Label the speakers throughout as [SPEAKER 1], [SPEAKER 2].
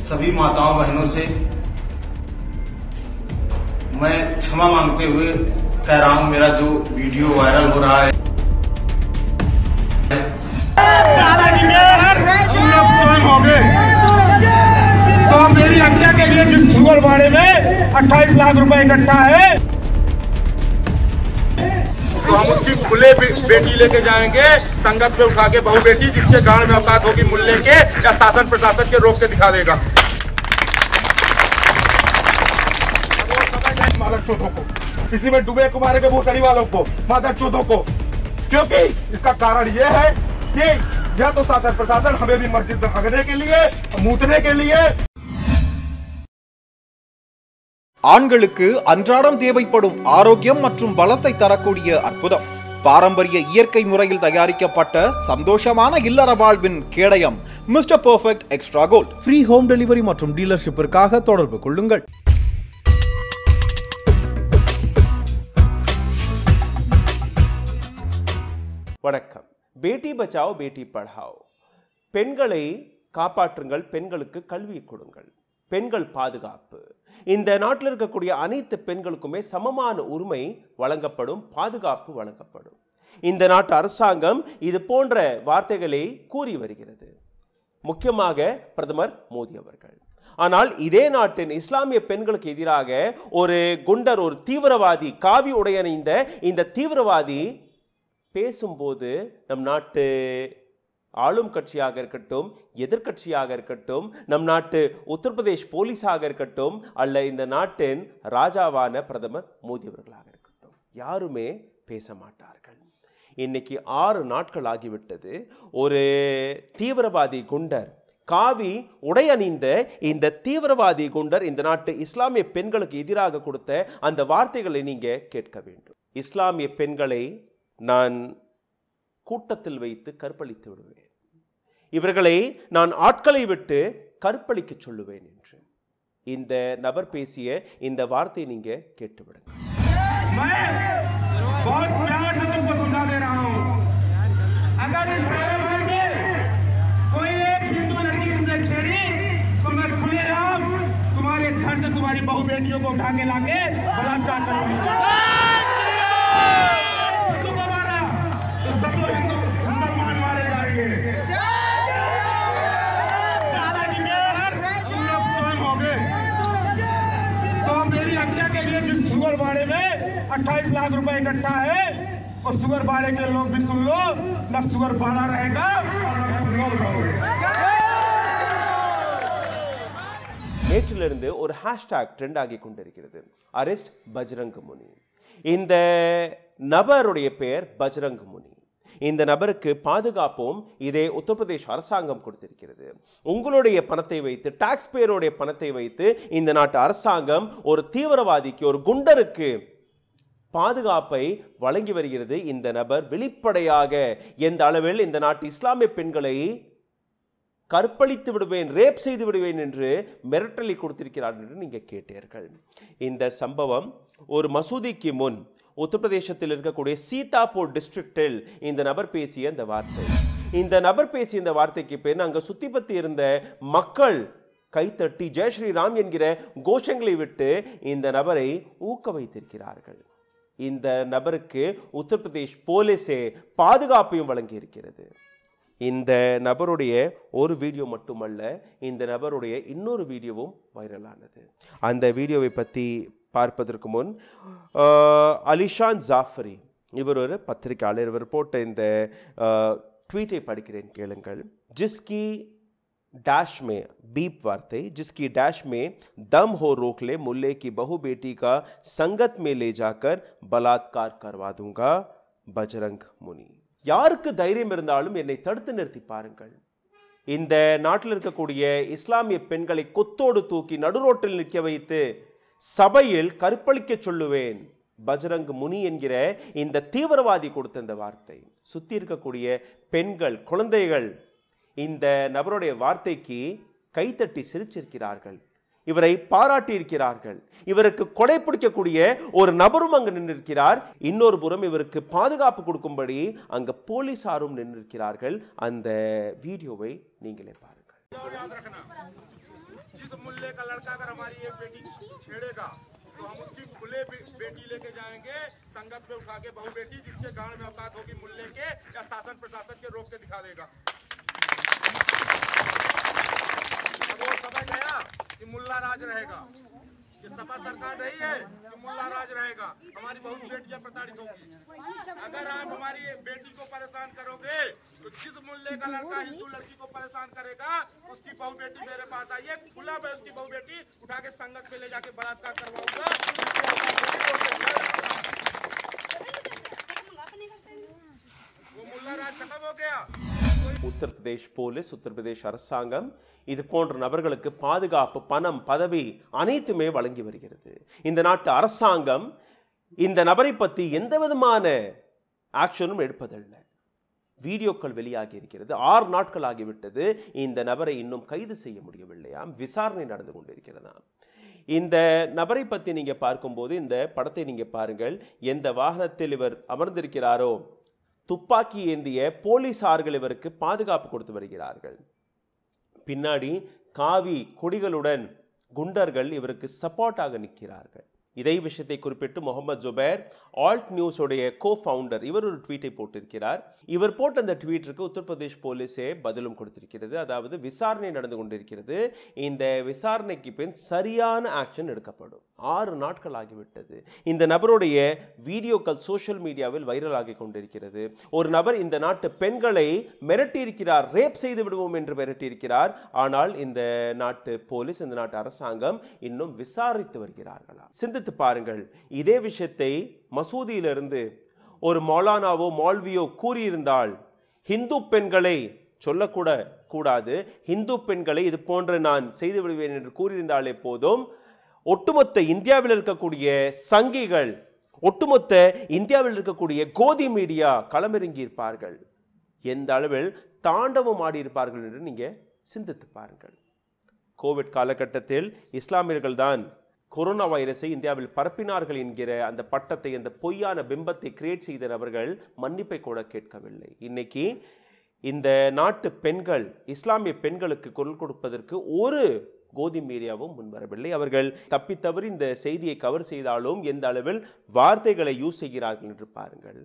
[SPEAKER 1] सभी माताओं बहनों से मैं क्षमा मांगते हुए कह रहा हूं मेरा जो वीडियो वायरल हो रहा है
[SPEAKER 2] दादाजी के हम लोग स्वयं हो गए तो मेरी हत्या के लिए जिस सुगर बाड़े में 28 लाख रुपए इकट्ठा है
[SPEAKER 3] तो हम उसकी खुले बे- बेटी लेके जाएंगे संगत में उठा के बहु बेटी जिसके गांव में औकात होगी मूल्य के या शासन प्रशासन के रोक के दिखा देगा
[SPEAKER 2] मादर चौथों को इसी में डूबे कुमारे के भूतड़ी वालों को मादर चौथों को क्योंकि इसका कारण ये है कि या तो शासन प्रशासन हमें भी मस्जिद में हगने के लिए मूतने के लिए
[SPEAKER 4] ஆண்களுக்கு அன்றாடம் தேவைப்படும் ஆரோக்கியம் மற்றும் பலத்தை தரக்கூடிய அற்புதம் பாரம்பரிய இயற்கை முறையில் தயாரிக்கப்பட்ட சந்தோஷமான இல்லற வாழ்வின் கேடயம் mister perfect extra gold free home delivery மற்றும் டீலர்ஷிப்பிற்காக தொடர்பு கொள்ளுங்கள்
[SPEAKER 5] வணக்கம் பேட்டி பச்சாவோ பேட்டி பढ़ाओ பெண்களை காப்பாற்றுங்கள் பெண்களுக்கு கல்வியை கொடுங்கள் பெண்கள் பாதுகாப்பு இந்த நாட்டில் இருக்கக்கூடிய அனைத்து பெண்களுக்குமே சமமான உரிமை வழங்கப்படும் பாதுகாப்பு வழங்கப்படும் இந்த நாட்டு அரசாங்கம் இது போன்ற வார்த்தைகளை கூறி வருகிறது முக்கியமாக பிரதமர் மோடி அவர்கள் ஆனால் இதே நாட்டின் இஸ்லாமிய பெண்களுக்கு எதிராக ஒரு குண்டர் ஒரு தீவிரவாதி காவி உடையணிந்த இந்த தீவிரவாதி பேசும்போது நம் நாட்டு ஆளும் கட்சியாக இருக்கட்டும் எதிர்க்கட்சியாக இருக்கட்டும் நம் நாட்டு உத்தரப்பிரதேஷ் போலீஸாக இருக்கட்டும் அல்ல இந்த நாட்டின் ராஜாவான பிரதமர் மோடி அவர்களாக இருக்கட்டும் யாருமே பேச மாட்டார்கள் இன்னைக்கு ஆறு நாட்கள் ஆகிவிட்டது ஒரு தீவிரவாதி குண்டர் காவி உடையணிந்த இந்த தீவிரவாதி குண்டர் இந்த நாட்டு இஸ்லாமிய பெண்களுக்கு எதிராக கொடுத்த அந்த வார்த்தைகளை நீங்க கேட்க வேண்டும் இஸ்லாமிய பெண்களை நான் கூட்டத்தில் வைத்து கற்பழித்து விடுவேன் இவர்களை நான் ஆட்களை விட்டு கற்பழிக்க சொல்லுவேன் என்று இந்த நபர் பேசிய இந்த வார்த்தையை நீங்க கேட்டு விடுங்க
[SPEAKER 2] मैं बहुत प्यार से तुमको समझा दे रहा हूँ अगर इस कारोबार में कोई एक हिंदू लड़की तुमने छेड़ी तो मैं खुले राम तुम्हारे घर से तुम्हारी बहु बेटियों को उठा के लाके बलात्कार करूंगी हिंदू को मारा तो दसों हिंदू मुसलमान मारे जाएंगे दादाजी के हम लोग स्वयं हो गए तो मेरी हत्या के लिए जिस सुगर बाड़े में 28 लाख रुपए इकट्ठा है और सुगर बाड़े के लोग भी सुन लो न सुगर बाड़ा रहेगा और न तुम लोग रहोगे
[SPEAKER 5] நேற்றிலிருந்து ஒரு ஹேஷ்டாக் ட்ரெண்ட் ஆகி கொண்டிருக்கிறது அரெஸ்ட் பஜ்ரங் முனி இந்த நபருடைய பெயர் பஜ்ரங் முனி இந்த நபருக்கு பாதுகாப்பும் இதே உத்தரப்பிரதேஷ் அரசாங்கம் கொடுத்திருக்கிறது உங்களுடைய பணத்தை வைத்து டாக்ஸ் பேருடைய பணத்தை வைத்து இந்த நாட்டு அரசாங்கம் ஒரு தீவிரவாதிக்கு ஒரு குண்டருக்கு பாதுகாப்பை வழங்கி வருகிறது இந்த நபர் வெளிப்படையாக எந்த அளவில் இந்த நாட்டு இஸ்லாமிய பெண்களை கற்பழித்து விடுவேன் ரேப் செய்து விடுவேன் என்று மிரட்டலை கொடுத்திருக்கிறார் என்று நீங்க கேட்டீர்கள் இந்த சம்பவம் ஒரு மசூதிக்கு முன் உத்தரப்பிரதேசத்தில் இருக்கக்கூடிய சீதாப்பூர் டிஸ்ட்ரிக்டில் இந்த நபர் பேசிய இந்த வார்த்தை இந்த நபர் பேசிய இந்த வார்த்தைக்கு பின் அங்க சுத்தி பத்தி இருந்த மக்கள் கைத்தட்டி ஜெய் ஸ்ரீராம் என்கிற கோஷங்களை விட்டு இந்த நபரை ஊக்க வைத்திருக்கிறார்கள் இந்த நபருக்கு உத்தரப்பிரதேஷ் போலீஸே பாதுகாப்பையும் வழங்கி இருக்கிறது இந்த நபருடைய ஒரு வீடியோ மட்டுமல்ல இந்த நபருடைய இன்னொரு வீடியோவும் வைரலானது அந்த வீடியோவை பற்றி பார்ப்பதற்கு முன் ஆஹ், அலிஷான் ஜாஃபரி இவர் ஒரு பத்திரிகையாளர் இவர் போட்ட இந்த ட்வீட்டை படிக்கிறேன் கேளுங்கள் ஜிஸ்கி डैश में बीप वार्ते जिसकी डैश में दम हो रोक ले मुल्ले की बहु बेटी का संगत में ले जाकर बलात्कार करवा दूंगा பஜரங் முனி யாருக்கு தைரியம் இருந்தாலும் என்னை தடுத்து நிறுத்தி பாருங்கள் இந்த நாட்டில் இருக்கக்கூடிய இஸ்லாமிய பெண்களை கொத்தோடு தூக்கி நடுரோட்டில் நிற்க வைத்து சபையில் கற்பழிக்க சொல்லுவேன் பஜரங் முனி என்கிற இந்த தீவிரவாதி கொடுத்த இந்த வார்த்தை சுத்தி இருக்கக்கூடிய பெண்கள் குழந்தைகள் இந்த நபருடைய வார்த்தைக்கு கைத்தட்டி சிரிச்சிருக்கிறார்கள் இவரை பாராட்டி இருக்கிறார்கள் இவருக்கு கொடை பிடிக்கக்கூடிய ஒரு நபரும் அங்கு நின்றிருக்கிறார் இன்னொரு புறம் இவருக்கு பாதுகாப்பு கொடுக்கும்படி அங்க போலீசாரும் நின்றிருக்கிறார்கள் அந்த வீடியோவை நீங்களே பாருங்கள்
[SPEAKER 3] जिस मूल्य का लड़का अगर हमारी एक बेटी छेड़ेगा तो हम उसकी खुले बे- बेटी लेके जाएंगे संगत में उठा के बहु बेटी जिसके गांव में औकात होगी मूल्य के या शासन प्रशासन के रोक के दिखा देगा अब वो समय गया कि मुल्ला राज रहेगा ये सपा सरकार नहीं है कि मुल्ला राज रहेगा हमारी बहुत बेटियां प्रताड़ित होगी अगर आप हमारी बेटी को परेशान करोगे तो जिस मूल्य का लड़का हिंदू लड़की को परेशान करेगा उसकी बहु बेटी मेरे पास आइए खुला मैं उसकी बहु बेटी उठा के संगत पे ले जाके बलात्कार करवाऊंगा वो मुल्ला राज खत्म हो गया
[SPEAKER 5] உத்தரப்பிரதேஷ் போலீஸ் உத்தரப்பிரதேஷ் அரசாங்கம் இது போன்ற நபர்களுக்கு பாதுகாப்பு பணம் பதவி அனைத்துமே வழங்கி வருகிறது இந்த நாட்டு அரசாங்கம் இந்த நபரை பற்றி எந்த விதமான ஆக்ஷனும் எடுப்பதில்லை வீடியோக்கள் வெளியாகி இருக்கிறது ஆறு நாட்கள் ஆகிவிட்டது இந்த நபரை இன்னும் கைது செய்ய முடியவில்லையாம் விசாரணை நடந்து கொண்டிருக்கிறதாம் இந்த நபரை பற்றி நீங்கள் பார்க்கும்போது இந்த படத்தை நீங்கள் பாருங்கள் எந்த வாகனத்தில் இவர் அமர்ந்திருக்கிறாரோ துப்பாக்கி ஏந்திய போலீசார்கள் இவருக்கு பாதுகாப்பு கொடுத்து வருகிறார்கள் பின்னாடி காவி கொடிகளுடன் குண்டர்கள் இவருக்கு சப்போர்ட்டாக நிற்கிறார்கள் இதே விஷயத்தை குறிப்பிட்டு முகமது ஜுபேர் ஆல்ட் நியூஸுடைய கோ ஃபவுண்டர் இவர் ஒரு ட்வீட்டை போட்டிருக்கிறார் இவர் போட்ட அந்த ட்வீட்டிற்கு உத்தரப்பிரதேஷ் போலீஸே பதிலும் கொடுத்திருக்கிறது அதாவது விசாரணை நடந்து கொண்டிருக்கிறது இந்த விசாரணைக்கு பின் சரியான ஆக்ஷன் எடுக்கப்படும் ஆறு நாட்கள் ஆகிவிட்டது இந்த நபருடைய வீடியோக்கள் சோஷியல் மீடியாவில் வைரல் ஆகி கொண்டிருக்கிறது ஒரு நபர் இந்த நாட்டு பெண்களை மிரட்டியிருக்கிறார் ரேப் செய்து விடுவோம் என்று மிரட்டியிருக்கிறார் ஆனால் இந்த நாட்டு போலீஸ் இந்த நாட்டு அரசாங்கம் இன்னும் விசாரித்து வருகிறார்களா சிந்தித்து பாருங்கள் இதே விஷயத்தை மசூதியிலிருந்து ஒரு மௌலானாவோ மௌல்வியோ கூறியிருந்தால் ஹிந்து பெண்களை சொல்லக்கூட கூடாது ஹிந்து பெண்களை இது போன்று நான் செய்து விடுவேன் என்று கூறியிருந்தாலே போதும் ஒட்டுமொத்த இந்தியாவில் இருக்கக்கூடிய சங்கிகள் ஒட்டுமொத்த இந்தியாவில் இருக்கக்கூடிய கோதி மீடியா களமிறங்கி இருப்பார்கள் எந்த அளவில் தாண்டவம் ஆடி இருப்பார்கள் என்று நீங்க சிந்தித்து பாருங்கள் கோவிட் காலகட்டத்தில் இஸ்லாமியர்கள் தான் கொரோனா வைரஸை இந்தியாவில் பரப்பினார்கள் என்கிற அந்த பட்டத்தை அந்த பொய்யான பிம்பத்தை கிரியேட் செய்த நபர்கள் மன்னிப்பை கூட கேட்கவில்லை இன்னைக்கு இந்த நாட்டு பெண்கள் இஸ்லாமிய பெண்களுக்கு குரல் கொடுப்பதற்கு ஒரு கோதி மீடியாவும் முன்வரவில்லை அவர்கள் தப்பித்தவறி இந்த செய்தியை கவர் செய்தாலும் எந்த அளவில் வார்த்தைகளை யூஸ் செய்கிறார்கள் என்று பாருங்கள்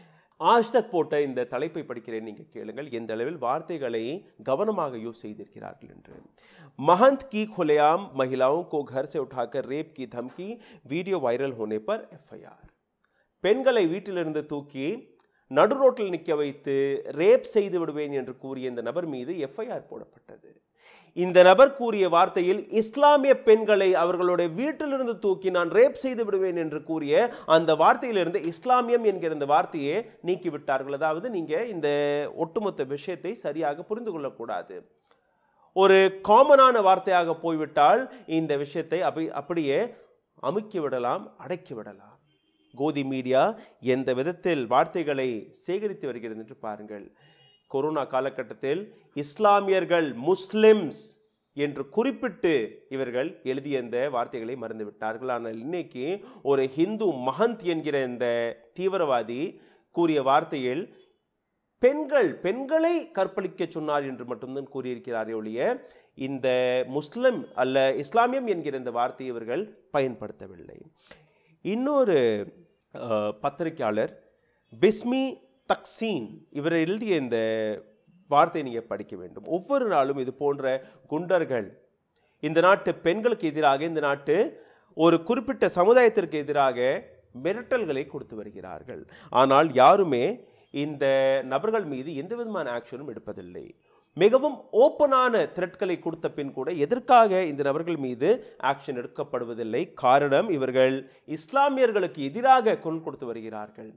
[SPEAKER 5] ஆஷ்தக் போட்ட இந்த தலைப்பை படிக்கிறேன் நீங்கள் கேளுங்கள் எந்த அளவில் வார்த்தைகளை கவனமாக யூஸ் செய்திருக்கிறார்கள் என்று महंत की खुलेआम महिलाओं को घर से उठाकर रेप की धमकी वीडियो वायरल होने पर एफआईआर பெண்களை வீட்டிலிருந்து தூக்கி நடு ரோட்டில் நிற்க வைத்து ரேப் செய்து விடுவேன் என்று கூறிய இந்த நபர் மீது எஃப்ஐஆர் போடப்பட்டது இந்த நபர் கூறிய வார்த்தையில் இஸ்லாமிய பெண்களை அவர்களுடைய வீட்டிலிருந்து தூக்கி நான் ரேப் செய்து விடுவேன் என்று கூறிய அந்த வார்த்தையிலிருந்து இஸ்லாமியம் என்கிற இந்த வார்த்தையை நீக்கி விட்டார்கள் அதாவது நீங்க இந்த ஒட்டுமொத்த விஷயத்தை சரியாக புரிந்து கொள்ளக்கூடாது ஒரு காமனான வார்த்தையாக போய்விட்டால் இந்த விஷயத்தை அப்படி அப்படியே அமுக்கி விடலாம் அடக்கி விடலாம் கோதி மீடியா எந்த விதத்தில் வார்த்தைகளை சேகரித்து வருகிறது என்று பாருங்கள் கொரோனா காலகட்டத்தில் இஸ்லாமியர்கள் முஸ்லிம்ஸ் என்று குறிப்பிட்டு இவர்கள் எழுதிய இந்த வார்த்தைகளை மறந்துவிட்டார்கள் ஆனால் இன்னைக்கு ஒரு ஹிந்து மஹந்த் என்கிற இந்த தீவிரவாதி கூறிய வார்த்தையில் பெண்கள் பெண்களை கற்பழிக்க சொன்னார் என்று மட்டும்தான் கூறியிருக்கிறாரே ஒழிய இந்த முஸ்லிம் அல்ல இஸ்லாமியம் என்கிற இந்த வார்த்தையை இவர்கள் பயன்படுத்தவில்லை இன்னொரு அஹ், பத்திரிகையாளர் பிஸ்மி தக்சீன் இவர் எழுதிய இந்த வார்த்தையை நீங்கள் படிக்க வேண்டும் ஒவ்வொரு நாளும் இது போன்ற குண்டர்கள் இந்த நாட்டு பெண்களுக்கு எதிராக இந்த நாட்டு ஒரு குறிப்பிட்ட சமுதாயத்திற்கு எதிராக மிரட்டல்களை கொடுத்து வருகிறார்கள் ஆனால் யாருமே இந்த நபர்கள் மீது எந்த விதமான ஆக்ஷனும் எடுப்பதில்லை மிகவும் ஓப்பனான த்ரெட்களை கொடுத்த பின் கூட எதற்காக இந்த நபர்கள் மீது ஆக்ஷன் எடுக்கப்படுவதில்லை காரணம் இவர்கள் இஸ்லாமியர்களுக்கு எதிராக குரல் கொடுத்து வருகிறார்கள்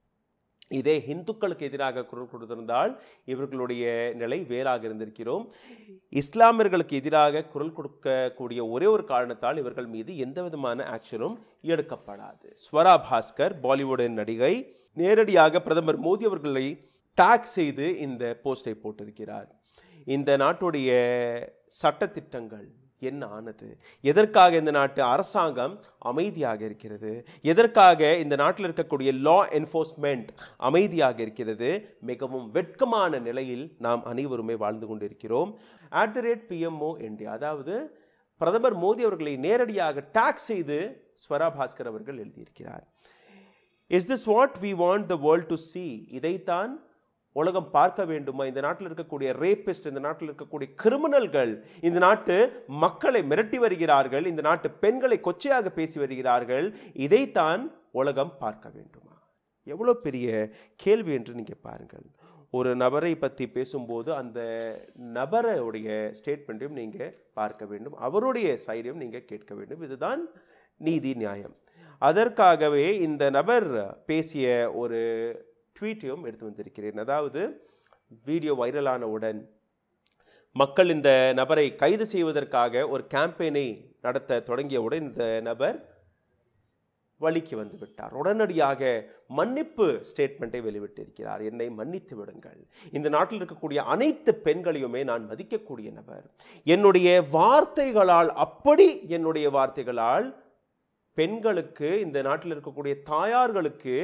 [SPEAKER 5] இதே இந்துக்களுக்கு எதிராக குரல் கொடுத்திருந்தால் இவர்களுடைய நிலை வேறாக இருந்திருக்கிறோம் இஸ்லாமியர்களுக்கு எதிராக குரல் கொடுக்கக்கூடிய ஒரே ஒரு காரணத்தால் இவர்கள் மீது எந்த விதமான ஆக்ஷனும் எடுக்கப்படாது ஸ்வரா பாஸ்கர் பாலிவுட்டின் நடிகை நேரடியாக பிரதமர் மோடி அவர்களை டாக் செய்து இந்த போஸ்டை போட்டிருக்கிறார் இந்த நாட்டுடைய சட்டத்திட்டங்கள் என்ன ஆனது எதற்காக இந்த நாட்டு அரசாங்கம் அமைதியாக இருக்கிறது எதற்காக இந்த நாட்டில் இருக்கக்கூடிய லா என்ஃபோர்ஸ்மெண்ட் அமைதியாக இருக்கிறது மிகவும் வெட்கமான நிலையில் நாம் அனைவருமே வாழ்ந்து கொண்டிருக்கிறோம் at the rate PMO India அதாவது பிரதமர் மோடி அவர்களை நேரடியாக டாக் செய்து ஸ்வரா பாஸ்கர் அவர்கள் எழுதியிருக்கிறார் is this what we want the world to see இதைத்தான் உலகம் பார்க்க வேண்டுமா இந்த நாட்டில் இருக்கக்கூடிய ரேபிஸ்ட் இந்த நாட்டில் இருக்கக்கூடிய கிரிமினல்கள் இந்த நாட்டு மக்களை மிரட்டி வருகிறார்கள் இந்த நாட்டு பெண்களை கொச்சையாக பேசி வருகிறார்கள் இதைத்தான் உலகம் பார்க்க வேண்டுமா எவ்வளோ பெரிய கேள்வி என்று நீங்கள் பாருங்கள் ஒரு நபரை பற்றி பேசும்போது அந்த நபருடைய ஸ்டேட்மெண்ட்டையும் நீங்கள் பார்க்க வேண்டும் அவருடைய சைடையும் நீங்கள் கேட்க வேண்டும் இதுதான் நீதி நியாயம் அதற்காகவே இந்த நபர் பேசிய ஒரு ட்வீட்டையும் எடுத்து வந்திருக்கிறேன் அதாவது வீடியோ வைரலானவுடன் மக்கள் இந்த நபரை கைது செய்வதற்காக ஒரு கேம்பெயினை நடத்த தொடங்கியவுடன் இந்த நபர் வழிக்கு வந்து விட்டார் உடனடியாக மன்னிப்பு ஸ்டேட்மெண்ட்டை வெளிவிட்டிருக்கிறார் என்னை மன்னித்து விடுங்கள் இந்த நாட்டில் இருக்கக்கூடிய அனைத்து பெண்களையுமே நான் மதிக்கக்கூடிய நபர் என்னுடைய வார்த்தைகளால் அப்படி என்னுடைய வார்த்தைகளால் பெண்களுக்கு இந்த நாட்டில் இருக்கக்கூடிய தாயார்களுக்கு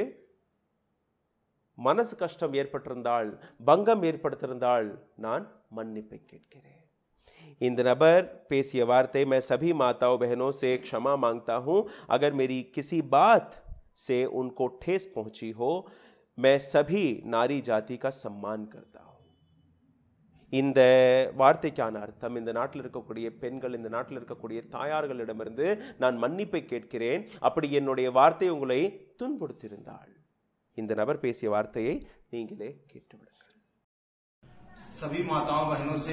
[SPEAKER 5] மனசு கஷ்டம் ஏற்பட்டிருந்தால் பங்கம் ஏற்படுத்தியிருந்தால் நான் மன்னிப்பை கேட்கிறேன் இந்த நபர் பேசிய वार्ते मैं सभी माताओं बहनों से क्षमा मांगता हूं अगर मेरी किसी बात से उनको ठेस पहुंची हो मैं सभी नारी जाति का सम्मान करता हूं இந்த வார்த்தைக்கான அர்த்தம் இந்த நாட்டில் இருக்கக்கூடிய பெண்கள் இந்த நாட்டில் இருக்கக்கூடிய தாயார்களிடமிருந்து நான் மன்னிப்பை கேட்கிறேன் அப்படி என்னுடைய வார்த்தை உங்களை துன்புறுத்தியிருந்தாள் இந்த நபர் பேசிய வார்த்தையை நீங்களே கேட்டுவிடுங்கள்
[SPEAKER 1] सभी माताओं बहनों से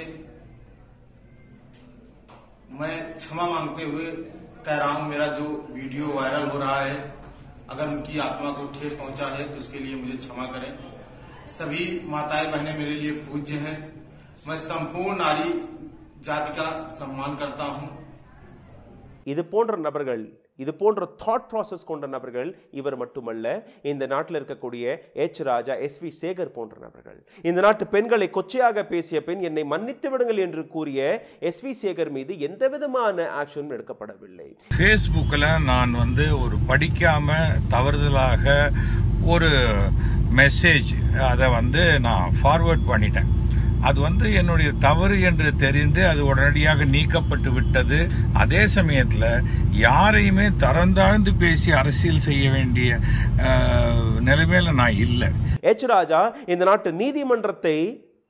[SPEAKER 1] मैं क्षमा मांगते हुए कह रहा हूं मेरा जो वीडियो वायरल हो रहा है अगर उनकी आत्मा को ठेस पहुंचा है तो उसके लिए मुझे क्षमा करें सभी माताएं बहनें मेरे लिए पूज्य हैं मैं संपूर्ण नारी जाति का सम्मान करता हूं
[SPEAKER 5] இது போன்ற நபர்கள் இது போன்ற தாட் ப்ராசஸ் கொண்ட நபர்கள் இவர் மட்டுமல்ல இந்த நாட்டில் இருக்கக்கூடிய H Raja S V Sekhar போன்ற நபர்கள் இந்த நாட்டு பெண்களை கொச்சையாக பேசிய பெண் என்னை மன்னித்து விடுங்கள் என்று கூறிய எஸ் வி சேகர் மீது எந்த விதமான ஆக்ஷனும் எடுக்கப்படவில்லை
[SPEAKER 6] ஃபேஸ்புக்கில் நான் வந்து ஒரு படிக்காம தவறுதலாக ஒரு மெசேஜ் அதை வந்து நான் ஃபார்வர்ட் பண்ணிட்டேன் அது வந்து என்னுடைய தவறு என்று தெரிந்து அது உடனடியாக நீக்கப்பட்டு விட்டது அதே சமயத்தில் யாரையுமே தரந்தாழ்ந்து பேசி அரசியல் செய்ய வேண்டிய அஹ், நிலைமையில நான் இல்லை
[SPEAKER 5] எச் ராஜா இந்த நாட்டு நீதிமன்றத்தை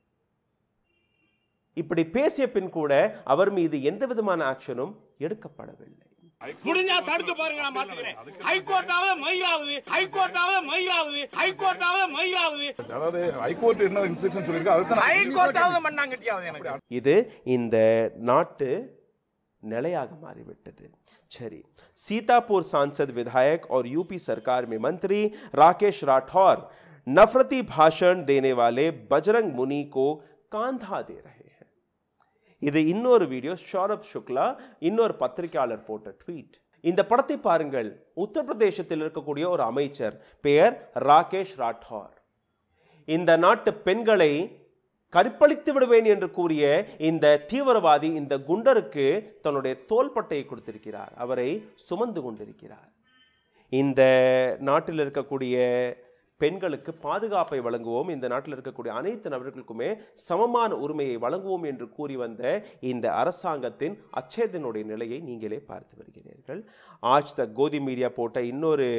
[SPEAKER 5] இப்படி பேசிய பின் கூட அவர் மீது எந்த விதமான ஆக்ஷனும் எடுக்கப்படவில்லை
[SPEAKER 2] முடிஞ்சா தடுத்து பாருங்க நான் பாத்துக்கிறேன் ஹைகோர்ட்டாவது மயிலாவது ஹைகோர்ட்டாவது மயிலாவது ஹைகோர்ட்டாவது மயிலாவது
[SPEAKER 7] அதாவது ஹைகோர்ட் என்ன இன்ஸ்ட்ரக்ஷன் சொல்லிருக்கு அதுதான்
[SPEAKER 2] ஹைகோர்ட்டாவது மண்ணாங்கட்டியாவது எனக்கு
[SPEAKER 5] இது இந்த நாட்டு நிலையாக மாறிவிட்டது சரி सीतापुर सांसद विधायक और यूपी सरकार में मंत्री राकेश राठौर नफरती भाषण देने वाले बजरंग मुनि को कांधा दे रहे हैं இது இன்னொரு வீடியோ ஷௌரப் சுக்லா இன்னொரு பத்திரிகையாளர் போட்ட ட்வீட் இந்த படத்தை பாருங்கள் உத்தரப்பிரதேசத்தில் இருக்கக்கூடிய ஒரு அமைச்சர் பெயர் ராகேஷ் ராठौर இந்த நாட்டு பெண்களை கற்பழித்து விடுவேன் என்று கூறிய இந்த தீவிரவாதி இந்த குண்டருக்கு தன்னுடைய தோள்பட்டையை கொடுத்திருக்கிறார் அவரை சுமந்து கொண்டிருக்கிறார் இந்த நாட்டில் இருக்கக்கூடிய பெண்களுக்கு பாதுகாப்பை வழங்குவோம் இந்த நாட்டில் இருக்கக்கூடிய அனைத்து நபர்களுக்குமே சமமான உரிமையை வழங்குவோம் என்று கூறி வந்த இந்த அரசாங்கத்தின் அச்சேதனுடைய நிலையை நீங்களே பார்த்து வருகிறீர்கள் ஆஜ் த கோதி மீடியா போட்ட இன்னொரு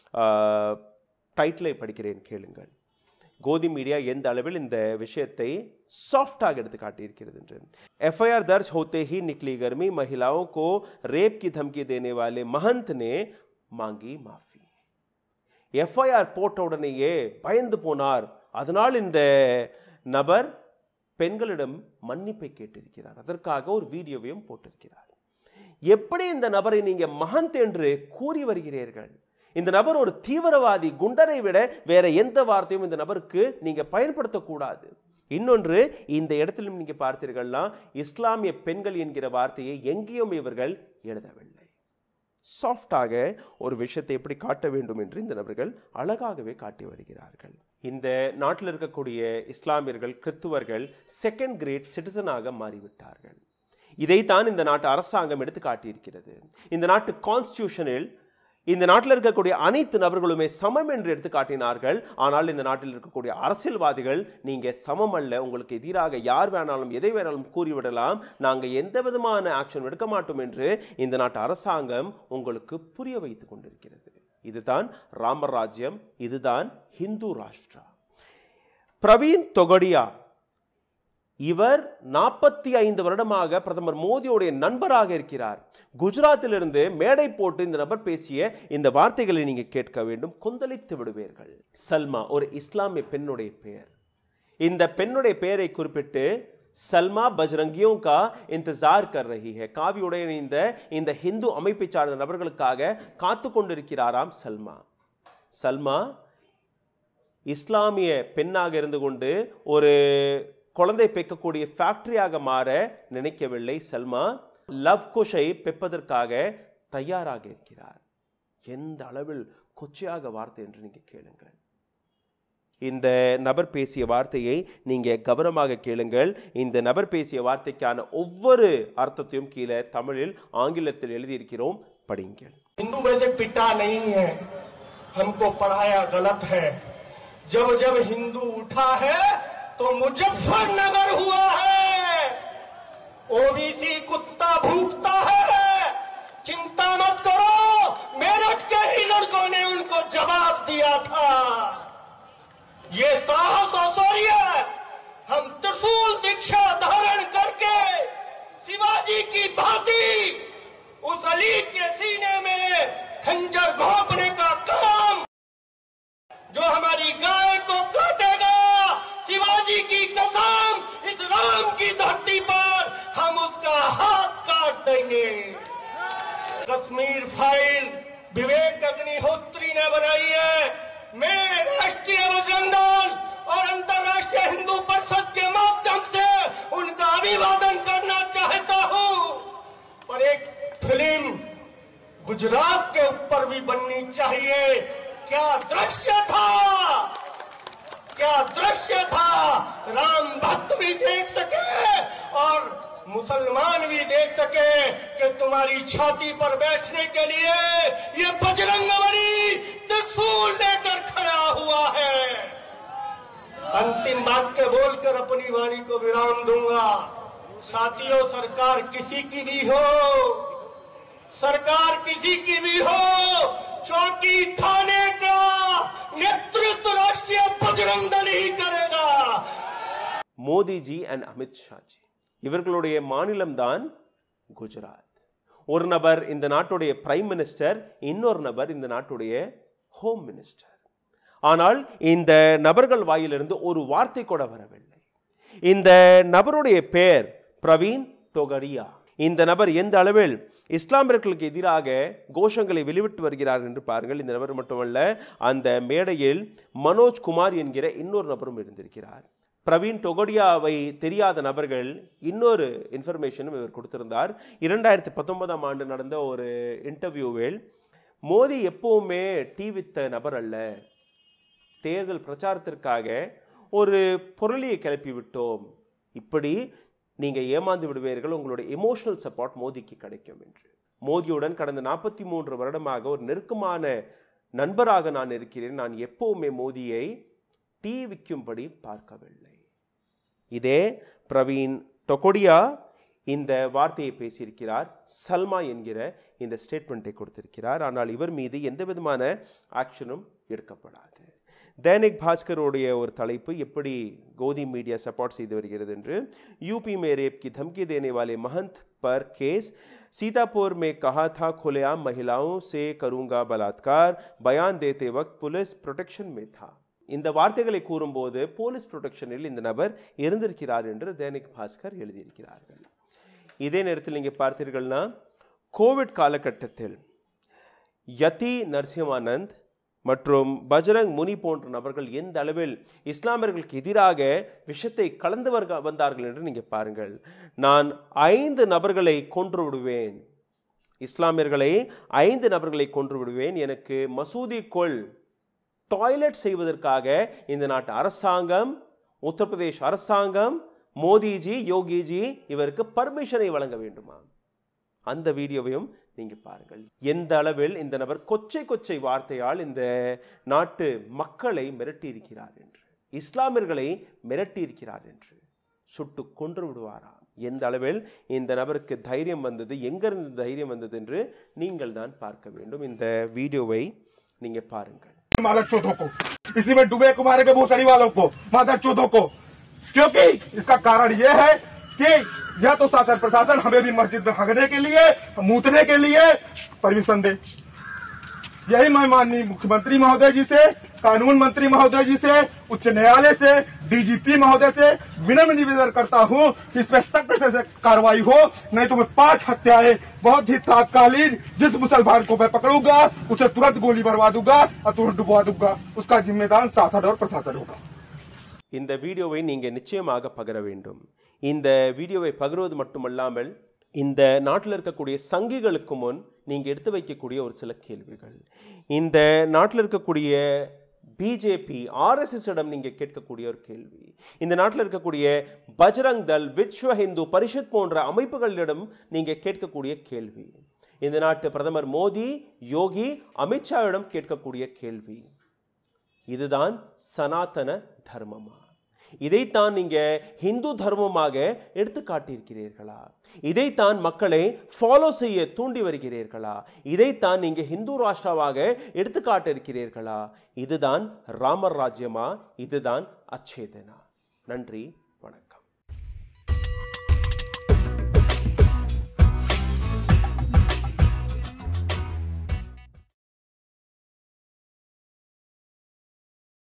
[SPEAKER 5] டைட்டிலை படிக்கிறேன் கேளுங்கள் கோதி மீடியா எந்த அளவில் இந்த விஷயத்தை சாஃப்டாக எடுத்து காட்டியிருக்கிறது என்று एफआईआर दर्ज होते ही निकली गर्मी महिलाओं को रेप की धमकी देने वाले महंत ने मांगी माफी எஃப்ஐஆர் போட்ட உடனேயே பயந்து போனார் அதனால் இந்த நபர் பெண்களிடம் மன்னிப்பை கேட்டிருக்கிறார் அதற்காக ஒரு வீடியோவையும் போட்டிருக்கிறார் எப்படி இந்த நபரை நீங்க மகந்த் என்று கூறி வருகிறீர்கள் இந்த நபர் ஒரு தீவிரவாதி குண்டரை விட வேற எந்த வார்த்தையும் இந்த நபருக்கு நீங்க பயன்படுத்தக்கூடாது இன்னொன்று இந்த இடத்திலும் நீங்க பார்த்தீர்கள்னா இஸ்லாமிய பெண்கள் என்கிற வார்த்தையை எங்கேயும் இவர்கள் எழுதவில்லை சாஃப்டாக ஒரு விஷயத்தை எப்படி காட்ட வேண்டும் என்று இந்த நபர்கள் அழகாகவே காட்டி வருகிறார்கள் இந்த நாட்டில் இருக்கக்கூடிய இஸ்லாமியர்கள் கிறித்துவர்கள் செகண்ட் கிரேட் சிட்டிசனாக மாறிவிட்டார்கள் இதைத்தான் இந்த நாட்டு அரசாங்கம் எடுத்து காட்டியிருக்கிறது இந்த நாட்டு கான்ஸ்டியூஷனில் இந்த நாட்டில் இருக்கக்கூடிய அனைத்து நபர்களுமே சமம் என்று எடுத்து காட்டினார்கள் ஆனால் இந்த நாட்டில் இருக்கக்கூடிய அரசியல்வாதிகள் நீங்க சமம் அல்ல உங்களுக்கு எதிராக யார் வேணாலும் எதை வேணாலும் கூறிவிடலாம் நாங்கள் எந்த விதமான ஆக்ஷன் எடுக்க மாட்டோம் என்று இந்த நாட்டு அரசாங்கம் உங்களுக்கு புரிய வைத்துக் கொண்டிருக்கிறது இதுதான் ராமராஜ்யம் இதுதான் ஹிந்து ராஷ்டிரா பிரவீன் தொகடியா இவர் நாற்பத்தி ஐந்து வருடமாக பிரதமர் மோடியுடைய நண்பராக இருக்கிறார் குஜராத்திலிருந்து மேடை போட்டு இந்த நபர் பேசிய இந்த வார்த்தைகளை நீங்க கேட்க வேண்டும் கொந்தளித்து விடுவீர்கள் சல்மா ஒரு இஸ்லாமிய பெண்ணுடைய பெயர் இந்த பெண்ணுடைய பெயரை குறிப்பிட்டு சல்மா பஜ்ரங்கியோं का इंतजार कर रही है காவியுடைய இந்த இந்த ஹிந்து அமைப்பை சார்ந்த நபர்களுக்காக காத்து கொண்டிருக்கிறாராம் சல்மா சல்மா இஸ்லாமிய பெண்ணாக இருந்து கொண்டு ஒரு குழந்தை பெக்கக்கூடிய ஃபேக்டரியாக மாற நினைக்கவில்லை சல்மா லவ் குஷை பெப்பதற்காக தயாராக இருக்கிறார் எந்த அளவில் கொச்சையாக வார்த்தை என்று நீங்க கேளுங்கள் இந்த நபர் பேசிய வார்த்தையை நீங்க கவனமாக கேளுங்கள் இந்த நபர் பேசிய வார்த்தைக்கான ஒவ்வொரு அர்த்தத்தையும் கீழே தமிழில் ஆங்கிலத்தில் எழுதியிருக்கிறோம் படிங்கள்
[SPEAKER 8] हिंदू वैसे पिटा नहीं है हमको पढ़ाया गलत है जब जब हिंदू उठा है तो मुजफ्फरनगर हुआ है ओबीसी कुत्ता भूखता है चिंता मत करो मेरठ के ही लड़कों ने उनको जवाब दिया था ये साहस और शौर्य हम त्रिशूल दीक्षा धारण करके शिवाजी की भांति उस अली के सीने में खंजर घोंपने का काम जो हमारी गाय को काटेगा शिवाजी की कसम इस राम की धरती पर हम उसका हाथ काट देंगे कश्मीर फाइल विवेक अग्निहोत्री ने बनाई है मैं राष्ट्रीय बजरंग दल और अंतर्राष्ट्रीय हिंदू परिषद के माध्यम से उनका अभिवादन करना चाहता हूं पर एक फिल्म गुजरात के ऊपर भी बननी चाहिए क्या दृश्य था क्या दृश्य था राम भक्त भी देख सके और मुसलमान भी देख सके कि तुम्हारी छाती पर बैठने के लिए ये बजरंग बली त्रिशूल लेकर खड़ा हुआ है अंतिम वाक्य बोलकर अपनी वाणी को विराम दूंगा साथियों सरकार किसी की भी हो सरकार किसी की भी हो चौकी थाने का नेतृत्व राष्ट्रीय बजरंग दल ही करेगा
[SPEAKER 5] மோடிஜி அண்ட் அமித்ஷாஜி இவர்களுடைய மாநிலம்தான் குஜராத் ஒரு நபர் இந்த நாட்டுடைய பிரைம் மினிஸ்டர் இன்னொரு நபர் இந்த நாட்டுடைய ஹோம் மினிஸ்டர் ஆனால் இந்த நபர்கள் வாயிலிருந்து ஒரு வார்த்தை கூட வரவில்லை இந்த நபருடைய பெயர் பிரவீன் தொகரியா இந்த நபர் எந்த அளவில் இஸ்லாமியர்களுக்கு எதிராக கோஷங்களை வெளிவிட்டு வருகிறார் என்று பாருங்கள் இந்த நபர் மட்டுமல்ல அந்த மேடையில் மனோஜ் குமார் என்கிற இன்னொரு நபரும் இருந்திருக்கிறார் பிரவீன் டொகடியாவை தெரியாத நபர்கள் இன்னொரு இன்ஃபர்மேஷனும் இவர் கொடுத்திருந்தார் இரண்டாயிரத்தி பத்தொன்பதாம் ஆண்டு நடந்த ஒரு இன்டர்வியூவில் மோடி எப்பவுமே டீ வித்த நபர் அல்ல தேர்தல் பிரச்சாரத்திற்காக ஒரு பொருளியை கிளப்பி விட்டோம் இப்படி நீங்கள் ஏமாந்து விடுவீர்கள் உங்களுடைய எமோஷனல் சப்போர்ட் மோடிக்கு கிடைக்கும் என்று மோடியுடன் கடந்த நாற்பத்தி மூன்று வருடமாக ஒரு நெருக்கமான நண்பராக நான் இருக்கிறேன் நான் எப்பவுமே மோடியை டீ விற்கும்படி பார்க்கவில்லை இதே பிரவீன் டொகோடியா இந்த வார்த்தையை பேசியிருக்கிறார் சல்மா என்கிற இந்த ஸ்டேட்மெண்ட்டை கொடுத்திருக்கிறார் ஆனால் இவர் மீது எந்த விதமான ஆக்ஷனும் எடுக்கப்படாது दैनिक भास्करोடைய ஒரு தலைப்பு எப்படி கோதி மீடியா சப்போர்ட் செய்து வருகிறது என்று यूपी में रेप की धमकी देने वाले महंत पर केस सीतापुर में कहा था खुलेआम महिलाओं से करूंगा बलात्कार बयान देते वक्त पुलिस प्रोटेक्शन में था இந்த வார்த்தைகளை கூறும்போது போலீஸ் ப்ரொடெக்ஷனில் இந்த நபர் இருந்திருக்கிறார் என்று தைனிக் பாஸ்கர் எழுதியிருக்கிறார்கள் இதே நேரத்தில் நீங்கள் பார்த்தீர்கள்னா கோவிட் காலகட்டத்தில் யதி நரசிம்மானந்த் மற்றும் பஜரங் முனி போன்ற நபர்கள் எந்த அளவில் இஸ்லாமியர்களுக்கு எதிராக விஷத்தை கலந்து வருக வந்தார்கள் என்று நீங்கள் பாருங்கள் நான் ஐந்து நபர்களை கொன்று விடுவேன் இஸ்லாமியர்களை ஐந்து நபர்களை கொன்று விடுவேன் எனக்கு மசூதி கொள் டாய்லெட் செய்வதற்காக இந்த நாட்டு அரசாங்கம் உத்தரப்பிரதேஷ் அரசாங்கம் மோடிஜி யோகிஜி இவருக்கு பர்மிஷனை வழங்க வேண்டுமா அந்த வீடியோவையும் நீங்க பாருங்கள் எந்த அளவில் இந்த நபர் கொச்சை கொச்சை வார்த்தையால் இந்த நாட்டு மக்களை மிரட்டி இருக்கிறார் என்று இஸ்லாமியர்களை மிரட்டி இருக்கிறார் என்று சுட்டு கொன்று விடுவாரா எந்த அளவில் இந்த நபருக்கு தைரியம் வந்தது எங்கிருந்து தைரியம் வந்தது என்று நீங்கள் தான் பார்க்க வேண்டும் இந்த வீடியோவை நீங்க பாருங்கள்
[SPEAKER 3] मादर चौधों को इसी में डूबे को मारेंगे भूसड़ी वालों को मादर चौधों को क्योंकि इसका कारण ये है कि या तो शासन प्रशासन हमें भी मस्जिद में हगने के लिए मूतने के लिए परमिशन दे यही मैं माननीय मुख्यमंत्री महोदय जी से कानून मंत्री महोदय जी से उच्च न्यायालय से डीजीपी महोदय से विनम्र निवेदन करता हूं कि इस पर सख्त से सख्त कार्रवाई हो नहीं तो मैं पांच हत्याएं बहुत ही तात्कालीन जिस मुसलमान को मैं पकड़ूंगा उसे तुरंत गोली मरवा दूंगा और तुरंत डुबवा दूंगा उसका जिम्मेदार शासन और प्रशासन होगा
[SPEAKER 5] இந்த வீடியோவை நீங்கள் நிச்சயமாக பகிர வேண்டும் இந்த வீடியோவை பகிர்வது மட்டுமல்லாமல் இந்த நாட்டில் இருக்கக்கூடிய சங்கிகளுக்கு முன் நீங்கள் எடுத்து வைக்கக்கூடிய ஒரு சில கேள்விகள் இந்த நாட்டில் இருக்கக்கூடிய பிஜேபி ஆர்எஸ்எஸ்ஸிடம் நீங்கள் கேட்கக்கூடிய ஒரு கேள்வி இந்த நாட்டில் இருக்கக்கூடிய பஜ்ரங் தல் விஸ்வ ஹிந்து பரிஷத் போன்ற அமைப்புகளிடம் நீங்கள் கேட்கக்கூடிய கேள்வி இந்த நாட்டு பிரதமர் மோடி யோகி அமித்ஷாவிடம் கேட்கக்கூடிய கேள்வி இதுதான் சனாதன தர்மமா இதைத்தான் நீங்க ஹிந்து தர்மமாக எடுத்து காட்டியிருக்கிறீர்களா இதைத்தான் மக்களை ஃபாலோ செய்ய தூண்டி வருகிறீர்களா இதைத்தான் நீங்க ஹிந்து ராஷ்டிராவாக எடுத்து காட்டியிருக்கிறீர்களா இதுதான் ராமர் ராஜ்யமா இதுதான் அச்சேதனா நன்றி